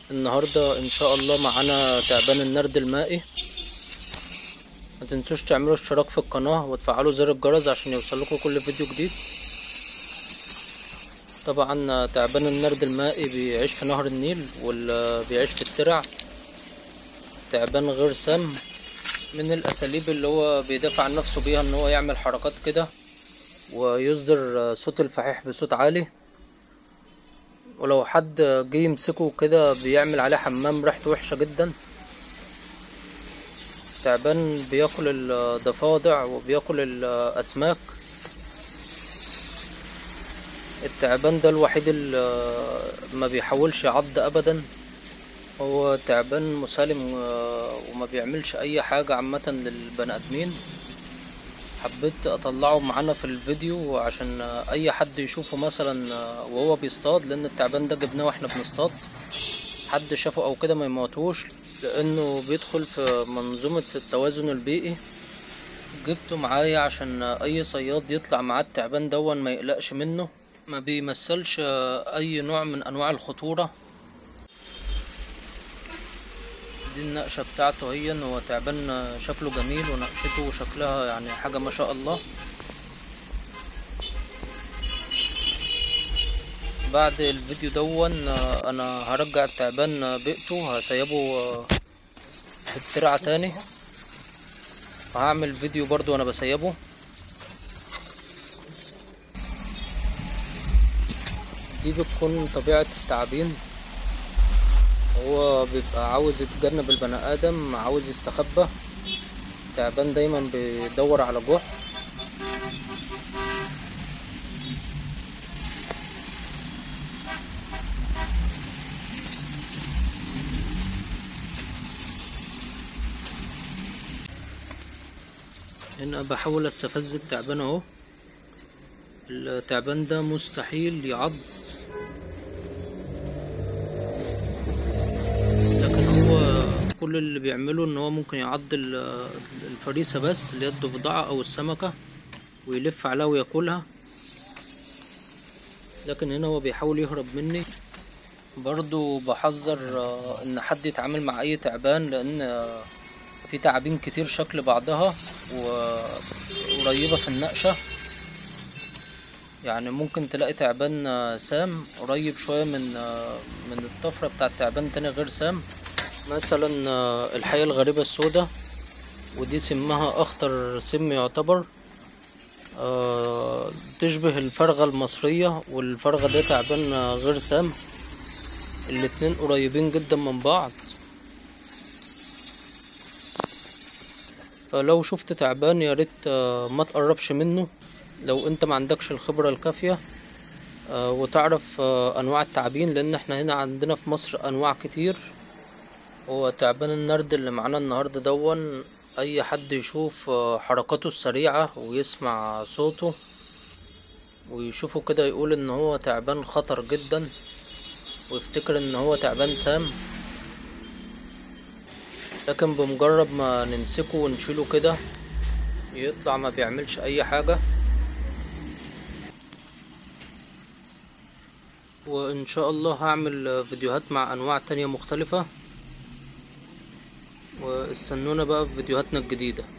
النهاردة ان شاء الله معانا تعبان النرد المائي ما تنسوش تعملوا اشتراك في القناة وتفعلوا زر الجرس عشان يوصلكوا كل فيديو جديد طبعا تعبان النرد المائي بيعيش في نهر النيل واللي بيعيش في الترع تعبان غير سام من الاساليب اللي هو بيدافع عن نفسه بيها ان هو يعمل حركات كده ويصدر صوت الفحيح بصوت عالي ولو حد جه يمسكه كده بيعمل عليه حمام ريحته وحشة جدا تعبان بياكل الضفادع وبياكل الاسماك التعبان ده الوحيد اللي ما بيحاولش يعض ابدا هو تعبان مسالم وما بيعملش اي حاجة عامة للبني ادمين حبيت اطلعه معانا في الفيديو عشان اي حد يشوفه مثلا وهو بيصطاد لان التعبان ده جبناه واحنا بنصطاد حد شافه او كده ما يموتوش لانه بيدخل في منظومة التوازن البيئي جبته معايا عشان اي صياد يطلع معاه التعبان دون ما يقلقش منه ما بيمثلش اي نوع من انواع الخطورة دي النقشة بتاعته هي هو تعبان شكله جميل ونقشته شكلها يعني حاجة ما شاء الله بعد الفيديو دون انا هرجع التعبان بيئته هسيبه في الترعة تاني وهعمل فيديو برضو وانا بسيبه دي بتكون طبيعة التعابين هو بيبقى عاوز يتجنب البني ادم عاوز يستخبى تعبان دايما بيدور على جوع هنا بحاول استفز التعبان اهو التعبان ده مستحيل يعض كل اللي بيعمله ان هو ممكن يعض الفريسة بس اللي هي الضفدعة او السمكة ويلف عليها وياكلها لكن هنا هو بيحاول يهرب مني برضو بحذر ان حد يتعامل مع اي تعبان لان في تعابين كتير شكل بعضها وقريبة في النقشة يعني ممكن تلاقي تعبان سام قريب شوية من من الطفرة بتاع تعبان تاني غير سام مثلا الحياة الغريبة السوداء ودي سمها اخطر سم يعتبر أه تشبه الفرغة المصرية والفرغة ده تعبان غير سام الاتنين قريبين جدا من بعض فلو شفت تعبان يا ريت ما تقربش منه لو انت ما عندكش الخبرة الكافية أه وتعرف أه انواع التعابين لان احنا هنا عندنا في مصر انواع كتير هو تعبان النرد اللي معانا النهاردة دون اي حد يشوف حركاته السريعة ويسمع صوته ويشوفه كده يقول ان هو تعبان خطر جدا ويفتكر ان هو تعبان سام لكن بمجرد ما نمسكه ونشيله كده يطلع ما بيعملش اي حاجة وان شاء الله هعمل فيديوهات مع انواع تانية مختلفة واستنونا بقى في فيديوهاتنا الجديدة